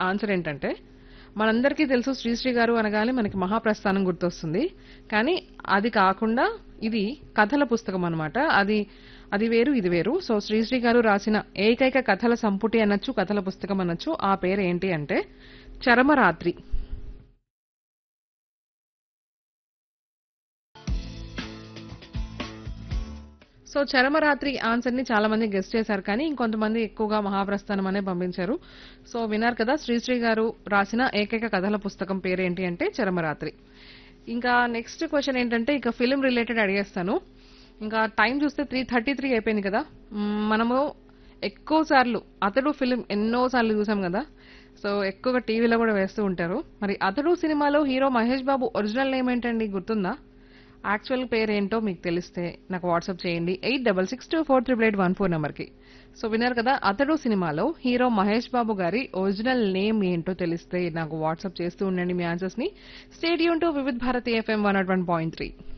answer ఏంటంటే మనందరికీ తెలుసు శ్రీశ్రీ గారు అనగానే మనకి మహాప్రస్థానం గుర్తొస్తుంది కానీ అది కాకుండా ఇది కథల పుస్తకం అన్నమాట అది అది వేరు ఇది వేరు సో శ్రీశ్రీ గారు రాసిన ఏకైక కథల సంపుటి అనొచ్చు కథల పుస్తకం అనొచ్చు ఆ పేరు ఏంటి అంటే చరమరాత్రి సో చరమరాత్రి ఆన్సర్ ని చాలా మంది గెస్ట్ చేశారు కానీ ఇంకొంతమంది ఎక్కువగా మహాప్రస్థానం అనే పంపించారు సో విన్నారు కదా శ్రీశ్రీ గారు రాసిన ఏకైక కథల పుస్తకం పేరేంటి అంటే చరమరాత్రి ఇంకా నెక్స్ట్ క్వశ్చన్ ఏంటంటే ఇక ఫిలిం రిలేటెడ్ అడిగేస్తాను ఇంకా టైం చూస్తే త్రీ థర్టీ త్రీ అయిపోయింది కదా మ్మ్, మనము ఎక్కువ సార్లు అతడు ఫిలిం ఎన్నో సార్లు చూసాం కదా సో ఎక్కువగా టీవీలో కూడా వేస్తూ ఉంటారు మరి అతడు సినిమాలో hero Mahesh Babu original name ఏంటండి గుర్తుందా యాక్చువల్ పేరు ఏంటో మీకు తెలిస్తే నాకు వాట్సాప్ చేయండి eight double six two four triple eight one four నెంబర్కి సో విన్నారు కదా అతడు సినిమాలో హీరో మహేష్ బాబు గారి ఒరిజినల్ నేమ్ ఏంటో తెలిస్తే నాకు వాట్సాప్ చేస్తూ ఉండండి మీ ఆన్సర్స్ ని stay tuned to Vividh Bharati FM one nought one point three